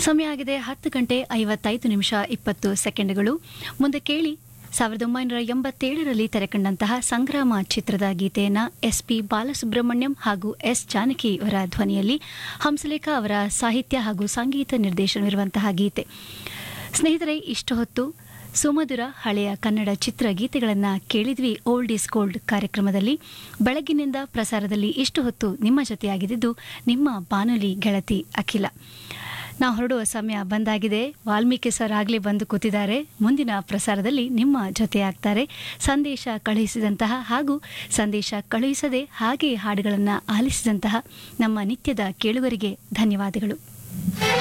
ಸಮಯ ಆಗಿದೆ ಹತ್ತು ಗಂಟೆ ಐವತ್ತೈದು ನಿಮಿಷ ಇಪ್ಪತ್ತು ಸೆಕೆಂಡ್ಗಳು ಮುಂದೆ ಕೇಳಿ ಸಾವಿರದ ಒಂಬೈನೂರ ಎಂಬತ್ತೇಳರಲ್ಲಿ ತೆರೆಕಂಡಂತಹ ಸಂಗ್ರಾಮ ಚಿತ್ರದ ಗೀತೆಯನ್ನ ಎಸ್ ಪಿ ಬಾಲಸುಬ್ರಹ್ಮಣ್ಯಂ ಹಾಗೂ ಎಸ್ ಜಾನಕಿ ಅವರ ಧ್ವನಿಯಲ್ಲಿ ಹಂಸಲೇಖ ಅವರ ಸಾಹಿತ್ಯ ಹಾಗೂ ಸಂಗೀತ ನಿರ್ದೇಶನವಿರುವಂತಹ ಗೀತೆ ಸ್ನೇಹಿತರೆ ಇಷ್ಟು ಹೊತ್ತು ಸುಮಧುರ ಹಳೆಯ ಕನ್ನಡ ಚಿತ್ರಗೀತೆಗಳನ್ನು ಕೇಳಿದ್ವಿ ಓಲ್ಡ್ ಈಸ್ ಗೋಲ್ಡ್ ಕಾರ್ಯಕ್ರಮದಲ್ಲಿ ಬೆಳಗ್ಗಿನಿಂದ ಪ್ರಸಾರದಲ್ಲಿ ಇಷ್ಟು ಹೊತ್ತು ನಿಮ್ಮ ಜೊತೆಯಾಗಿದ್ದು ನಿಮ್ಮ ಬಾನುಲಿ ಗೆಳತಿ ಅಖಿಲ ನಾವು ಹೊರಡುವ ಸಮಯ ಬಂದಾಗಿದೆ ವಾಲ್ಮೀಕಿ ಸರ್ ಆಗಲೇ ಬಂದು ಕೂತಿದ್ದಾರೆ ಮುಂದಿನ ಪ್ರಸಾರದಲ್ಲಿ ನಿಮ್ಮ ಜೊತೆಯಾಗ್ತಾರೆ ಸಂದೇಶ ಕಳುಹಿಸಿದಂತಹ ಹಾಗೂ ಸಂದೇಶ ಕಳುಹಿಸದೆ ಹಾಗೆ ಹಾಡುಗಳನ್ನು ಆಲಿಸಿದಂತಹ ನಮ್ಮ ನಿತ್ಯದ ಕೇಳುಗರಿಗೆ ಧನ್ಯವಾದಗಳು